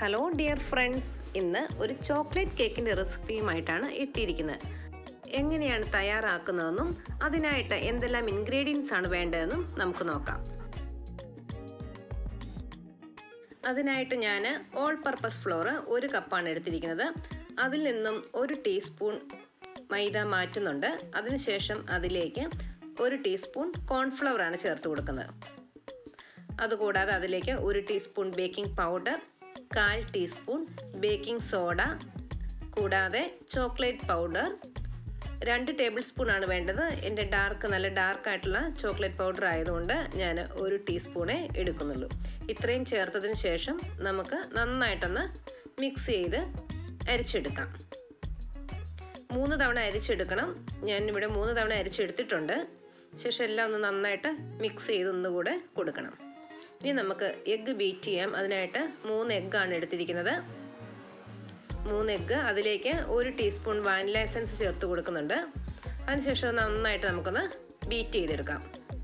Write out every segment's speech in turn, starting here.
hello dear friends ഇന്ന് ഒരു chocolate കേക്കിൻ്റെ റെസിപ്പിയുമായിട്ടാണ് എത്തിയിരിക്കുന്നത് എങ്ങനെയാണ് തയ്യാറാക്കുന്നതെന്നും അതിനായിട്ട് എന്തെല്ലാം ഇൻഗ്രീഡിയൻസ് ആണ് വേണ്ടതെന്നും നമുക്ക് നോക്കാം അതിനായിട്ട് ഞാൻ ഓൾ പർപ്പസ് ഫ്ലോർ ഒരു കപ്പാണ് എടുത്തിരിക്കുന്നത് അതിൽ നിന്നും ഒരു ടീസ്പൂൺ മൈദ മാറ്റുന്നുണ്ട് അതിനുശേഷം അതിലേക്ക് ഒരു ടീസ്പൂൺ കോൺഫ്ലവർ ആണ് ചേർത്ത് കൊടുക്കുന്നത് അതുകൂടാതെ അതിലേക്ക് ഒരു ടീസ്പൂൺ ബേക്കിംഗ് പൗഡർ കാൽ ടീസ്പൂൺ ബേക്കിംഗ് സോഡ കൂടാതെ ചോക്ലേറ്റ് പൗഡർ രണ്ട് ടേബിൾ സ്പൂൺ ആണ് വേണ്ടത് എൻ്റെ ഡാർക്ക് നല്ല ഡാർക്ക് ആയിട്ടുള്ള ചോക്ലേറ്റ് പൗഡർ ആയതുകൊണ്ട് ഞാൻ ഒരു ടീസ്പൂണേ എടുക്കുന്നുള്ളൂ ഇത്രയും ചേർത്തതിന് ശേഷം നമുക്ക് നന്നായിട്ടൊന്ന് മിക്സ് ചെയ്ത് അരിച്ചെടുക്കാം മൂന്ന് തവണ അരിച്ചെടുക്കണം ഞാൻ ഇവിടെ മൂന്ന് തവണ അരിച്ചെടുത്തിട്ടുണ്ട് ശേഷം എല്ലാം ഒന്ന് നന്നായിട്ട് മിക്സ് ചെയ്ത് ഒന്നുകൂടെ കൊടുക്കണം ഇനി നമുക്ക് എഗ്ഗ് ബീറ്റ് ചെയ്യാം അതിനായിട്ട് മൂന്ന് എഗ്ഗാണ് എടുത്തിരിക്കുന്നത് മൂന്ന് എഗ്ഗ് അതിലേക്ക് ഒരു ടീസ്പൂൺ വാനില എസൻസ് ചേർത്ത് കൊടുക്കുന്നുണ്ട് അതിനുശേഷം നന്നായിട്ട് നമുക്കൊന്ന് ബീറ്റ് ചെയ്തെടുക്കാം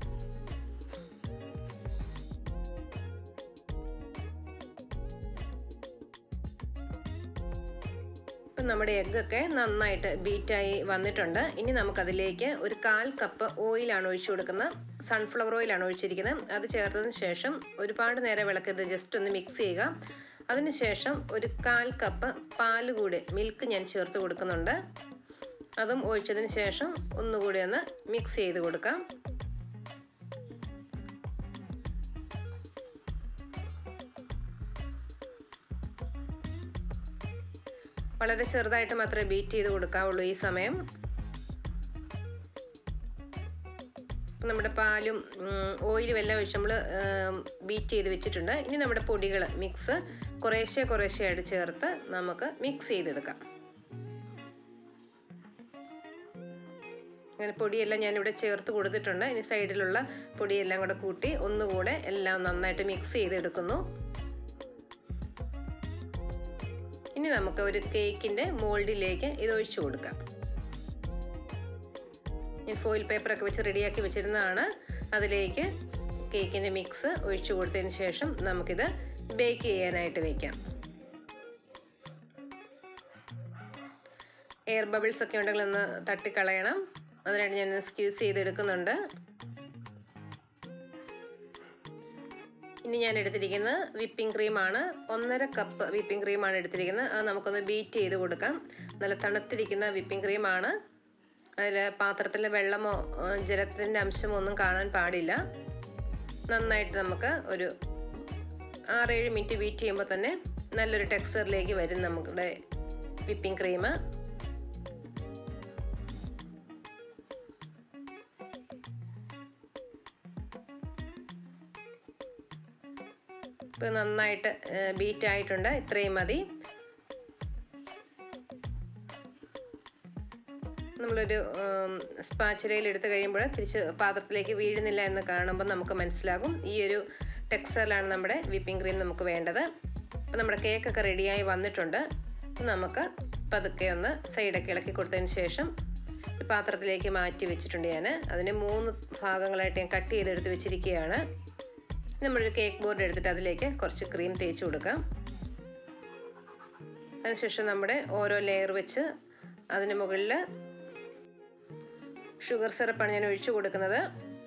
ഇപ്പം നമ്മുടെ എഗ്ഗൊക്കെ നന്നായിട്ട് ബീറ്റായി വന്നിട്ടുണ്ട് ഇനി നമുക്കതിലേക്ക് ഒരു കാൽ കപ്പ് ഓയിലാണ് ഒഴിച്ചു കൊടുക്കുന്നത് സൺഫ്ലവർ ഓയിലാണ് ഒഴിച്ചിരിക്കുന്നത് അത് ചേർത്തതിന് ശേഷം ഒരുപാട് നേരം വിളക്കരുത് ജസ്റ്റ് ഒന്ന് മിക്സ് ചെയ്യുക അതിനുശേഷം ഒരു കാൽ കപ്പ് പാല് കൂടി മിൽക്ക് ഞാൻ ചേർത്ത് കൊടുക്കുന്നുണ്ട് അതും ഒഴിച്ചതിന് ശേഷം ഒന്നുകൂടി ഒന്ന് മിക്സ് ചെയ്ത് കൊടുക്കാം വളരെ ചെറുതായിട്ട് മാത്രമേ ബീറ്റ് ചെയ്ത് കൊടുക്കാവുള്ളൂ ഈ സമയം നമ്മുടെ പാലും ഓയിലും എല്ലാം ഒഴിച്ച് നമ്മൾ ബീറ്റ് ചെയ്ത് വെച്ചിട്ടുണ്ട് ഇനി നമ്മുടെ പൊടികൾ മിക്സ് കുറേശ്ശെ കുറേശ്ശെ ആയിട്ട് ചേർത്ത് നമുക്ക് മിക്സ് ചെയ്തെടുക്കാം അങ്ങനെ പൊടിയെല്ലാം ഞാനിവിടെ ചേർത്ത് കൊടുത്തിട്ടുണ്ട് ഇനി സൈഡിലുള്ള പൊടിയെല്ലാം കൂടെ കൂട്ടി ഒന്നുകൂടെ എല്ലാം നന്നായിട്ട് മിക്സ് ചെയ്തെടുക്കുന്നു ഇനി നമുക്ക് ഒരു കേക്കിൻ്റെ മോൾഡിലേക്ക് ഇത് ഒഴിച്ചു കൊടുക്കാം ഞാൻ ഫോയിൽ പേപ്പറൊക്കെ വെച്ച് റെഡിയാക്കി വെച്ചിരുന്നതാണ് അതിലേക്ക് കേക്കിൻ്റെ മിക്സ് ഒഴിച്ചു കൊടുത്തതിന് ശേഷം നമുക്കിത് ബേക്ക് ചെയ്യാനായിട്ട് വയ്ക്കാം എയർ ബബിൾസ് ഒക്കെ ഉണ്ടെങ്കിൽ ഒന്ന് തട്ടിക്കളയണം അതിനായിട്ട് ഞാൻ സ്ക്യൂസ് ചെയ്തെടുക്കുന്നുണ്ട് ഇനി ഞാൻ എടുത്തിരിക്കുന്നത് വിപ്പിംഗ് ക്രീമാണ് ഒന്നര കപ്പ് വിപ്പിംഗ് ക്രീമാണ് എടുത്തിരിക്കുന്നത് അത് നമുക്കൊന്ന് ബീറ്റ് ചെയ്ത് കൊടുക്കാം നല്ല തണുത്തിരിക്കുന്ന വിപ്പിംഗ് ക്രീമാണ് അതിൽ പാത്രത്തിൽ വെള്ളമോ ജലത്തിൻ്റെ അംശമോ ഒന്നും കാണാൻ പാടില്ല നന്നായിട്ട് നമുക്ക് ഒരു ആറേഴ് മിനിറ്റ് ബീറ്റ് ചെയ്യുമ്പോൾ തന്നെ നല്ലൊരു ടെക്സ്ചറിലേക്ക് വരും നമ്മുടെ വിപ്പിംഗ് ക്രീം ഇപ്പോൾ നന്നായിട്ട് ബീറ്റ് ആയിട്ടുണ്ട് ഇത്രയും മതി നമ്മളൊരു സ്പാച്ചുലയിൽ എടുത്തു കഴിയുമ്പോൾ തിരിച്ച് പാത്രത്തിലേക്ക് വീഴുന്നില്ല എന്ന് കാണുമ്പോൾ നമുക്ക് മനസ്സിലാകും ഈ ഒരു ടെക്സ്ചറിലാണ് നമ്മുടെ വിപ്പിംഗ് ക്രീം നമുക്ക് വേണ്ടത് അപ്പോൾ നമ്മുടെ കേക്കൊക്കെ റെഡിയായി വന്നിട്ടുണ്ട് നമുക്ക് പതുക്കെ ഒന്ന് സൈഡൊക്കെ ഇളക്കി കൊടുത്തതിന് ശേഷം പാത്രത്തിലേക്ക് മാറ്റി വെച്ചിട്ടുണ്ട് ഞാൻ അതിന് മൂന്ന് ഭാഗങ്ങളായിട്ട് ഞാൻ കട്ട് ചെയ്തെടുത്ത് വെച്ചിരിക്കുകയാണ് നമ്മളൊരു കേക്ക് ബോർഡ് എടുത്തിട്ട് അതിലേക്ക് കുറച്ച് ക്രീം തേച്ച് കൊടുക്കാം അതിനുശേഷം നമ്മുടെ ഓരോ ലെയർ വെച്ച് അതിന് മുകളിൽ ഷുഗർ സിറപ്പാണ് ഞാൻ ഒഴിച്ചു കൊടുക്കുന്നത്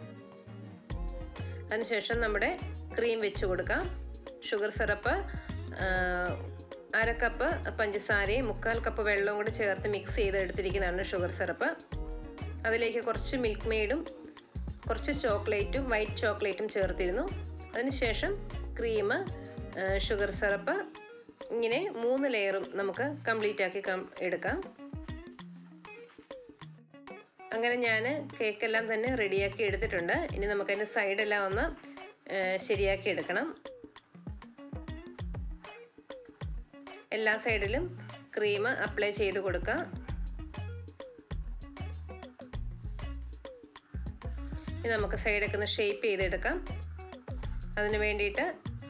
അതിനുശേഷം നമ്മുടെ ക്രീം വെച്ച് കൊടുക്കാം ഷുഗർ സിറപ്പ് അര കപ്പ് പഞ്ചസാരയും മുക്കാൽ കപ്പ് വെള്ളവും കൂടി ചേർത്ത് മിക്സ് ചെയ്ത് എടുത്തിരിക്കുന്നതാണ് ഷുഗർ സിറപ്പ് അതിലേക്ക് കുറച്ച് മിൽക്ക് മെയ്ഡും കുറച്ച് ചോക്ലേറ്റും വൈറ്റ് ചോക്ലേറ്റും ചേർത്തിരുന്നു അതിനുശേഷം ക്രീം ഷുഗർ സിറപ്പ് ഇങ്ങനെ മൂന്ന് ലെയറും നമുക്ക് കംപ്ലീറ്റ് ആക്കി എടുക്കാം അങ്ങനെ ഞാൻ കേക്കെല്ലാം തന്നെ റെഡിയാക്കി എടുത്തിട്ടുണ്ട് ഇനി നമുക്കതിൻ്റെ സൈഡെല്ലാം ഒന്ന് ശരിയാക്കി എടുക്കണം എല്ലാ സൈഡിലും ക്രീം അപ്ലൈ ചെയ്ത് കൊടുക്കുക ഇനി നമുക്ക് സൈഡൊക്കെ ഒന്ന് ഷേപ്പ് ചെയ്തെടുക്കാം അതിന് വേണ്ടിയിട്ട്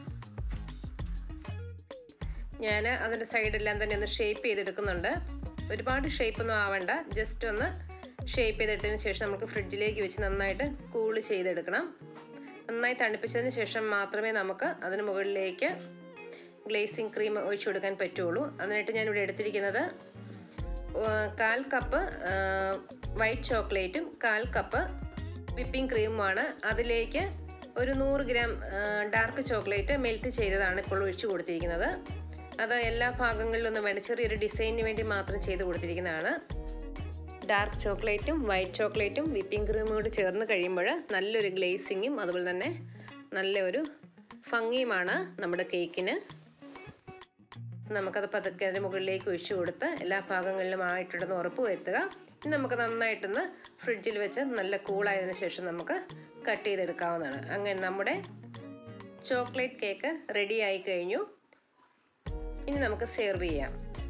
ഞാൻ അതിൻ്റെ സൈഡെല്ലാം തന്നെ ഒന്ന് ഷേപ്പ് ചെയ്തെടുക്കുന്നുണ്ട് ഒരുപാട് ഷേപ്പൊന്നും ആവണ്ട ജസ്റ്റ് ഒന്ന് ഷേപ്പ് ചെയ്തെടുത്തതിന് ശേഷം നമുക്ക് ഫ്രിഡ്ജിലേക്ക് വെച്ച് നന്നായിട്ട് കൂള് ചെയ്തെടുക്കണം നന്നായി തണുപ്പിച്ചതിന് ശേഷം മാത്രമേ നമുക്ക് അതിന് മുകളിലേക്ക് ഗ്ലേസിങ് ക്രീം ഒഴിച്ചു കൊടുക്കാൻ പറ്റുള്ളൂ അതിനായിട്ട് ഞാനിവിടെ എടുത്തിരിക്കുന്നത് ഏർ, കാൽ കപ്പ് വൈറ്റ് ചോക്ലേറ്റും കാൽ കപ്പ് വിപ്പിംഗ് ക്രീമുമാണ് അതിലേക്ക് ഒരു നൂറ് ഗ്രാം ഡാർക്ക് ചോക്ലേറ്റ് മെൽറ്റ് ചെയ്തതാണ് ഇപ്പോൾ ഒഴിച്ചു കൊടുത്തിരിക്കുന്നത് അത് എല്ലാ ഭാഗങ്ങളിലൊന്നും വേണ്ട ചെറിയൊരു ഡിസൈനിന് വേണ്ടി മാത്രം ചെയ്ത് കൊടുത്തിരിക്കുന്നതാണ് ഡാർക്ക് ചോക്ലേറ്റും വൈറ്റ് ചോക്ലേറ്റും വിപ്പിംഗ് ക്രീമും കൂടി ചേർന്ന് കഴിയുമ്പോൾ നല്ലൊരു ഗ്ലേസിങ്ങും അതുപോലെ തന്നെ നല്ലൊരു ഭംഗിയുമാണ് നമ്മുടെ കേക്കിന് നമുക്കത് പതുക്കെ അതിന് മുകളിലേക്ക് ഒഴിച്ചു കൊടുത്ത് എല്ലാ ഭാഗങ്ങളിലും ആയിട്ടുണ്ടെന്ന് ഉറപ്പ് വരുത്തുക ഇനി നമുക്ക് നന്നായിട്ടൊന്ന് ഫ്രിഡ്ജിൽ വെച്ച് നല്ല കൂളായതിനു ശേഷം നമുക്ക് കട്ട് ചെയ്തെടുക്കാവുന്നതാണ് അങ്ങനെ നമ്മുടെ ചോക്ലേറ്റ് കേക്ക് റെഡി ആയി കഴിഞ്ഞു ഇനി നമുക്ക് സെർവ് ചെയ്യാം